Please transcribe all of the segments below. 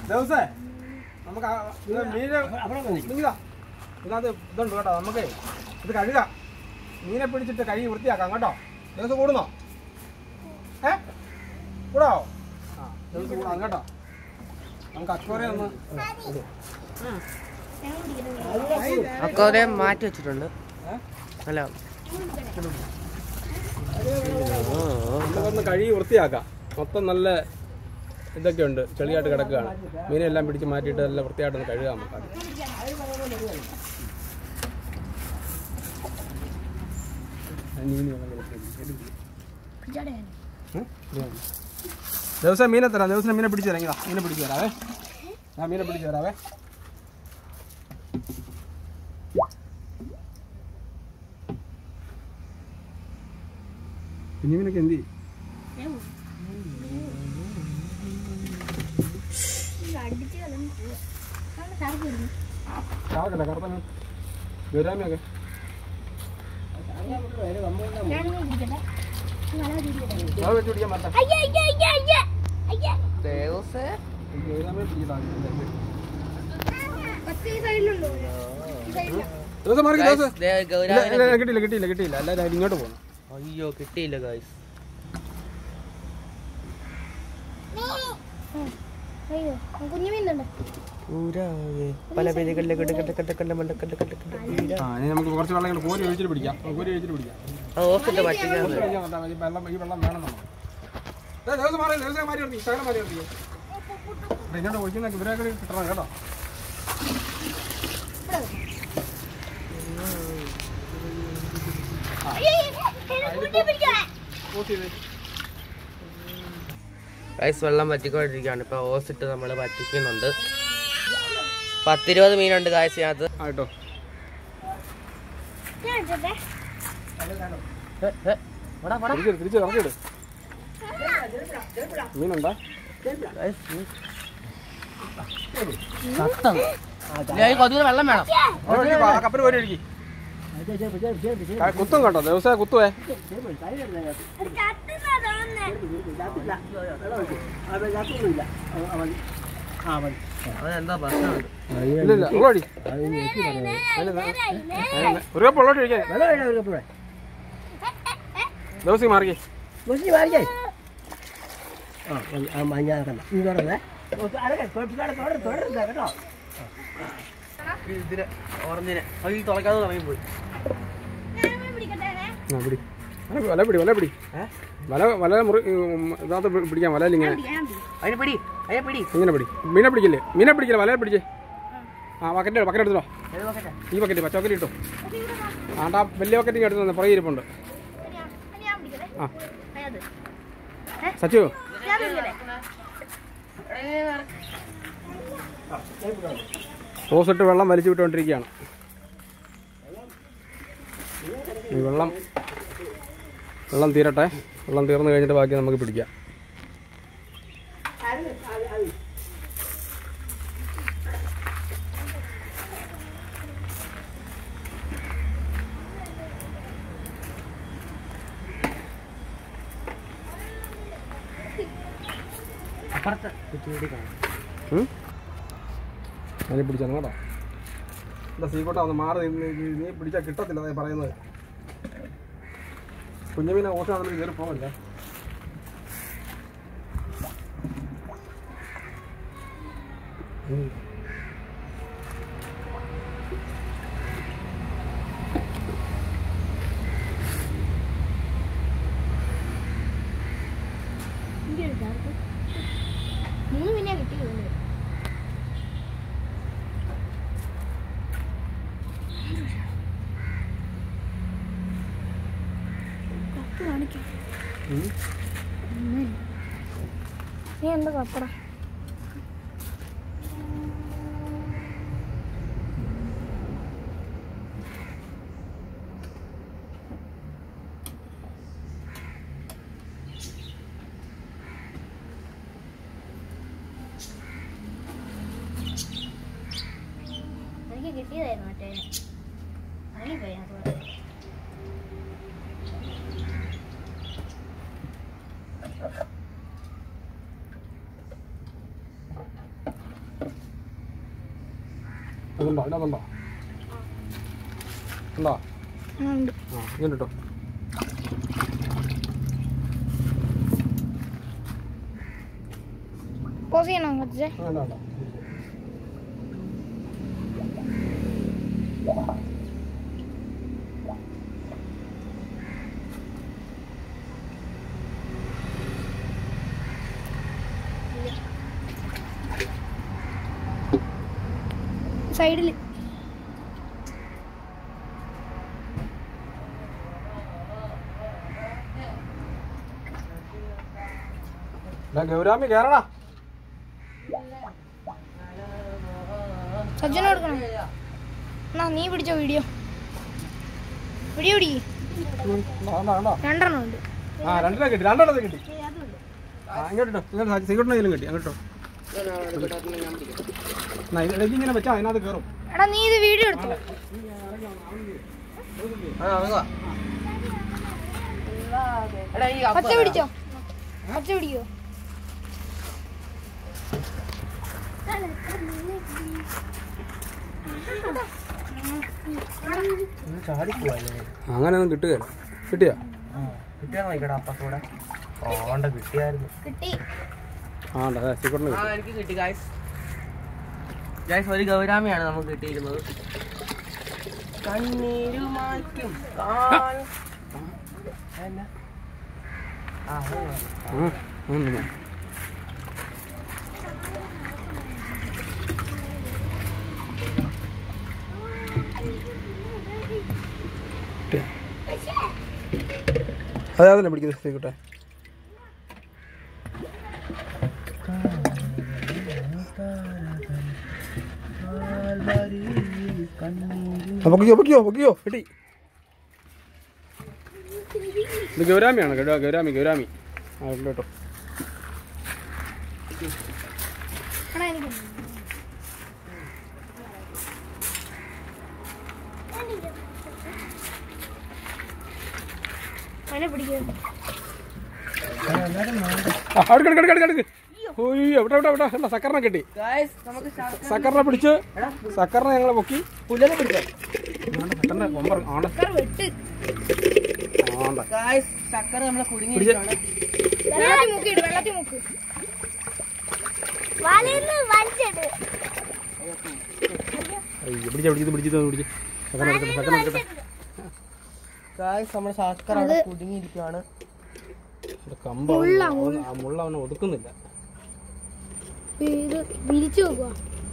ദിവസേ നമുക്ക് ആ- ഇത് മീന് നിങ്ങളാ ഇതിനകത്ത് ഇതുണ്ട് കേട്ടോ നമുക്ക് ഇത് കഴുകാം മീനെ പിടിച്ചിട്ട് കഴുകി വൃത്തിയാക്കാം കേട്ടോ ദിവസം കൂടുന്നോ ഏ കൂടാവോ ആ ദിവസം കൂടാം കേട്ടോ നമുക്ക് അക്വറിയം ഒന്ന് അക്കോറിയം മാറ്റി വെച്ചിട്ടുണ്ട് അല്ല നമുക്കൊന്ന് കഴുകി വൃത്തിയാക്കാം മൊത്തം നല്ല ഇതൊക്കെ ഉണ്ട് ചെളിയായിട്ട് കിടക്കുകയാണ് മീനെല്ലാം പിടിച്ച് മാറ്റിയിട്ട് നല്ല വൃത്തിയായിട്ടൊന്ന് കഴുകാം നമുക്ക് ആദ്യം. ദിവസം മീനെ തരാം ദിവസം മീനെ പിടിച്ചു തരാം ഇതാ മീനെ പിടിച്ചു തരാവേ ഞാൻ മീനെ പിടിച്ചു തരാവേ കുഞ്ഞുമീനൊക്കെ എന്ത് ചെയ്യും അടിച്ച് കളഞ്ഞു പോവാ. ആണ് സാർക്ക് വരുന്നു. ചാവക്കല്ലേ കറുത്ത മീൻ ഗൗരാമിയൊക്കെ ഞാനൊന്ന് പിടിക്കട്ടെ. വല പിടിക്കട്ടെ. അത് വെച്ച് പിടിക്കാൻ പറ്റാം അയ്യ, അയ്യ, അയ്യ, അയ്യ. അയ്യ. ദേവസേ ഗൗരാമിയെ പിടിക്കാം പത്ത് ഈ സൈഡിലുണ്ടോ ഈ സൈഡിലാ. ദിവസം മാറി Guys, ദിവസം ദേ ഇല്ല, ഗൗരാമിനെ ഇല്ല, കിട്ടിയില്ല കിട്ടിയില്ല കിട്ടിയില്ല എല്ലാവരും അതിന് ഇങ്ങോട്ട് പോകണം അയ്യോ കിട്ടിയില്ല ഗായ്സ് അയ്യോ കുഞ്ഞു മീനുണ്ട് പല പേരുകളിലെ കണ്ട് കണ്ട് കണ്ട് കണ്ട് മണ്ട കണ്ട് കണ്ട് കണ്ട് വീര. ആ ഇനി നമുക്ക് കുറച്ച് വെള്ളം ഇങ്ങോട്ട് കോരി ഒഴിച്ചിട്ട് പിടിക്കാം കോരി ഒഴിച്ചിട്ട് പിടിക്കാം ആ ഓർത്തിട്ട് പറ്റിക്കാൻ കോരി ഒഴിക്കാൻ പറ്റാ, ഈ വെള്ളം ഈ വെള്ളം വേണം നമുക്ക് ദേ, ദിവസം മാറി ദിവസം മാറി നിർത്തി ശകലം മാറി നിർത്തി ഇങ്ങോട്ട് ഒഴിക്കുന്ന ഇവരൊക്കെ കിട്ടണം കേട്ടോ അയ്യോ, അയ്യോ, കുട്ടി പിടിക്കണേ. പോസ്റ്റ് ചെയ്തേ ഗൈസ് വെള്ളം പറ്റിക്കൊണ്ടിരിക്കുകയാണ് ഇപ്പൊ ഓസിട്ട് നമ്മൾ പറ്റിക്കുന്നുണ്ട് പത്തിരുപത് മീനുണ്ട് ഗായ്സ് ഇതിനകത്ത് ആ കേട്ടോ ഞാൻ എടുത്തോട്ടെ. തിരിച്ചിട് തിരിച്ച് ഇറക്കിയിട് മീനുണ്ടോ കൊതുകിന് വെള്ളം വേണം കപ്പൽ പോരി ഒഴുകി കുത്തും കേട്ടോ ദിവസം കുത്തുവേ അത് ചത്തുന്നാ തോന്നുന്നേ. അതെന്താ പ്രശ്നമുണ്ട് ഇല്ല ഇല്ല ഉള്ളോടി നേരായി, നേരായി, നേരായി. ഒരു കപ്പ് ഉള്ളോട്ട് ഒഴിക്കാൻ ദിവസം മാറിക്കേ ഇതിന് ഓറഞ്ചിനെ അതിൽ തുളക്കാതെ തുടങ്ങിപ്പോയി ഞാനൊന്ന് പിടിക്കട്ടെ ആ പിടി വല വല പിടി വല പിടി വല വല മുറി ഉം, ഇതിനകത്ത് പി- പിടിക്കാം വലയിൽ ഇങ്ങനെ ഞാൻ പിടിക്കാം. അതിനെ പിടി അതിനെ പിടി ഇങ്ങനെ പിടി മീനെ പിടിക്കില്ലേ മീനെ പിടിക്കില്ല വല പിടിച്ചേ ആ ബക്കറ്റ് ബക്കറ്റ് എടുത്തോ ഏത് നോക്കട്ടെ ഈ ബക്കറ്റ് പച്ചബക്കറ്റ് ഇട്ടോ അത് ഇവിടെ വാ. ആണ്ടാ വലിയ ബക്കറ്റ് ഇങ്ങനെ എടുത്തു തന്നെ പുറകെ ഇരിപ്പുണ്ട് അത് ഞാൻ- അത് ഞാൻ പിടിക്കട്ടെ. ആ അത്. സച്ചു ഞാൻ പിടിക്കട്ടെ. ഓസിട്ട് വെള്ളം വലിച്ചു വിട്ടുകൊണ്ടിരിക്കുകയാണ് ഈ വെള്ളം വെള്ളം തീരട്ടെ വെള്ളം തീർന്നു കഴിഞ്ഞിട്ട് ബാക്കി നമുക്ക് പിടിക്കാം അപ്പുറത്ത് കുറ്റിയോടി കാണാം ഉം? അതിനെ പിടിച്ചാണ് കേട്ടോ എന്താ സീക്കോട്ട ഒന്ന് മാറി നിന്ന് നീ നീ പിടിച്ചാൽ കിട്ടത്തില്ല അതാ പറയുന്നത് കുഞ്ഞുമീനെ ഓസാണെന്ന് കയറി പോകല്ലേ ഇന്റെ എടുക്കാം. മൂന്ന് പിന്നെ കിട്ടിയുള്ളൂ കപ്പ് കാണിക്കാം നീ എന്താ കപ്പടാ എനിക്ക് കിട്ടിയതായിരുന്നു മറ്റേ ഇറങ്ങിപ്പോയി അതുപോലെ അതുണ്ടോ അതിനകത്തുണ്ടോ ഉണ്ടോ ആ, ഉണ്ട് ആ ഇങ്ങനെ കേട്ടോ പോസ് ചെയ്യണോ കൊച്ചേ വേണ്ട വേണ്ട സൈഡിൽ എടാ ഗൗരാമി കയറടാ സജ്ജന കൊടുക്കണം എന്നാ നീ പിടിച്ചോ വീഡിയോ വീഡിയോ പിടിക്ക് വേണ്ട വേണ്ട രണ്ടെണ്ണം ഉണ്ട് ആ രണ്ടെണ്ണം കിട്ടി രണ്ടെണ്ണത്തെ കിട്ടി ആ ഇങ്ങോട്ടോ ഇങ്ങോട്ട് സീക്കോട്ടിനെങ്കിലും കിട്ടി അങ്ങോട്ടോ എന്നാ ഇത് ഇടയ്ക്ക് ഇങ്ങനെ വെച്ചാൽ അതിനകത്ത് കയറും എടാ നീ ഇത് വീഡിയോ എടുത്തോ പച്ച പിടിച്ചോ പച്ച പിടിക്കോ അങ്ങനെയൊന്നും കിട്ടുകയില്ല കിട്ടിയോ കിട്ടിയാ നോക്കടാ അപ്പത്തൂടെ ഓണ്ട കിട്ടിയായിരുന്നു കിട്ടി ആ ഉണ്ട് അതെ സീക്കോട്ടിന് ആ കിട്ടി എനിക്ക് കിട്ടി ഗായ്സ് ഗായ്സ് ഒരു ഗൗരാമിയാണ് നമുക്ക് കിട്ടിയിരുന്നത് കണ്ണീരുമായ്ക്കും കാൽ- എന്നാ? ആ, അത് മതി. ആ ഒന്നും അതെ അതല്ലേ പിടിക്കുന്നത് സീക്കോട്ടെ ആ, പൊക്കിയോ പൊക്കിയോ പൊക്കിയോ കിട്ടി ഇത് ഗൗരാമിയാണ് കേട്ടോ ഗൗരാമി ഗൗരാമി ആ ഉണ്ട് കേട്ടോ എടാ എനിക്ക് അതിനെ പിടിക്കുക ആ, അവിടെ കിടക്ക്, കിടക്ക്, കിടക്ക്. ഉയ്യോ, ഇവിടെ ഇവിടെ ഇവിടെ കണ്ടോ, സക്കറിനെ കിട്ടി ഗായ്സ് നമുക്ക് ശ- സക്കറിനെ പിടിച്ച് സക്കറിനെ ഞങ്ങൾ പൊക്കി പുല്ലിനെ പിടിച്ചോ സക്കറിന്റെ കൊമ്പർ ആണ് വെട്ട് ആണ്ട ഗായ്സ് ചക്കര നമ്മളെ കുടുങ്ങിയിരിക്കുകയാണ് വെള്ളത്തിൽ മുക്കിയിട്ട് വെള്ളത്തിൽ മുക്ക് അയ്യോ പിടിച്ച പിടിച്ചത് പിടിച്ചത് പിടിച്ച് സക്കറിനെ എടുക്കട്ടെ സക്കറിനെ എടുക്കട്ടെ ഗായ്സ് നമ്മുടെ ശാസ്കർ അവിടെ കുടുങ്ങിയിരിക്കുകയാണ് ഇവിടെ കമ്പ് അവന് അവന് ആ മുള്ള അവനെ ഒതുക്കുന്നില്ല ഇത് വിരിച്ചു നോക്കുക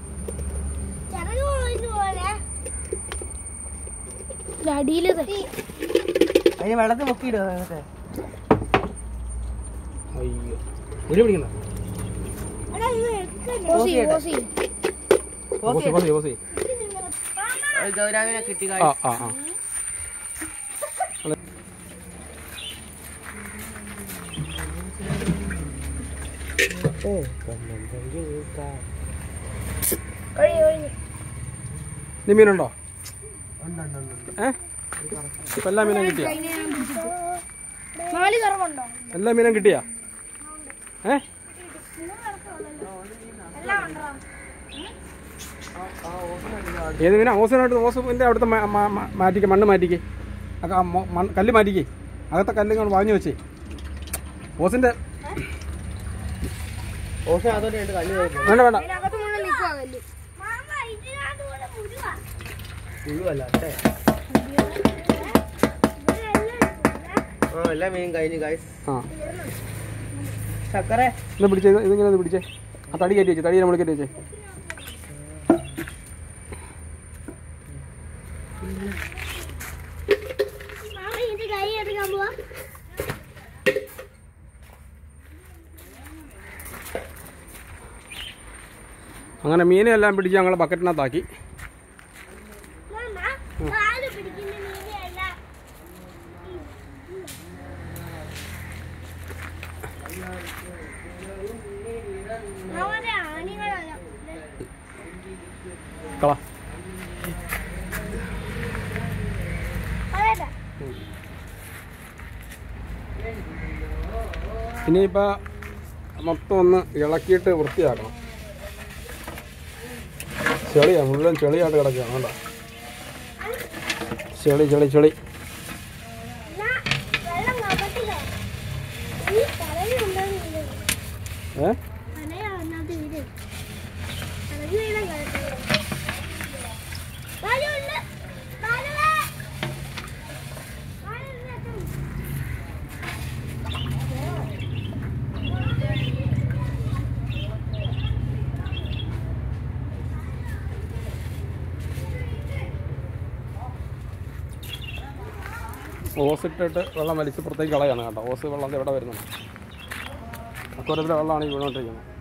അടിയിൽ അതിന് വെള്ളത്തിൽ മുക്കിയിടുക നിങ്ങൾക്ക് അയ്യോ ഒരു പിടിക്കണ്ട ഓസി ഓസി ഓസി ഓസി ഓസി ഗൗരാമിനെ കിട്ടി ആ ഗായ്സ് ആ ആ കഴിഞ്ഞു കഴിഞ്ഞു നീ മീനുണ്ടോ ഏ ഇപ്പൊ എല്ലാ മീനും കിട്ടിയാ നാല് കറവുണ്ടോ എല്ലാ മീനും കിട്ടിയാ ഏ എല്ലാം ഉണ്ടോ ഏത് മീനാ ഓസിനായിട്ട് ഓസിന്റെ അവിടുത്തെ മ- മ- മ- മാറ്റിക്ക് മണ്ണ് മാറ്റിക്ക് അക- ആ മൊ- മണ്ണ് കല്ല് മാറ്റിക്ക് അകത്തെ കല്ല് ഇങ്ങോട്ട് വാങ്ങി വെച്ചേ ഓസിന്റെ ഓക്കെ അതോടെ ഉണ്ട് കല്ല് വരുന്നത് വേണ്ട വേണ്ട അതിനകത്ത് മുഴുവൻ നിൽക്കുക കല്ല് മുഴുവല്ല അല്ലേ ആ എല്ലാ മീനും കഴിഞ്ഞു ഗായ്സ് ആ ചക്കരെ ഇത് പിടിച്ചേ ഇത് ഇതിങ്ങനെ ഒന്ന് പിടിച്ചേ ആ തടി കയറ്റി വെച്ചേ തടി നമ്മൾ കയറ്റി വെച്ചേ അങ്ങനെ മീനെ എല്ലാം പിടിച്ച് ഞങ്ങൾ ബക്കറ്റിനകത്താക്കി കള ഇനിയിപ്പോൾ മൊത്തം ഒന്ന് ഇളക്കിയിട്ട് വൃത്തിയാക്കണം ചെളിയാ മുഴുവൻ ചെളിയായിട്ട് കിടക്കുകയാണ് കണ്ടോ ചെളി ചെളി ചെളി വെള്ളം കപട്ടില്ല ഈ കടലുണ്ടെന്ന് ഏ കടയാ വന്നത് ഇത് കടലിൽ വീണ കിടക്കുന്നത് ബാലുണ്ട് ബാലുവേ ബാലുണ്ട് ഓസ് ഇട്ടിട്ട് വെള്ളം വലിച്ച് പുറത്തേക്ക് കളയാണ് കേട്ടോ ഓസ് വെള്ളം ദേ ഇവിടെ വരുന്നുണ്ട് അക്വരത്തിലെ വെള്ളമാണ് ഈ വീണോണ്ടിരിക്കുന്നത്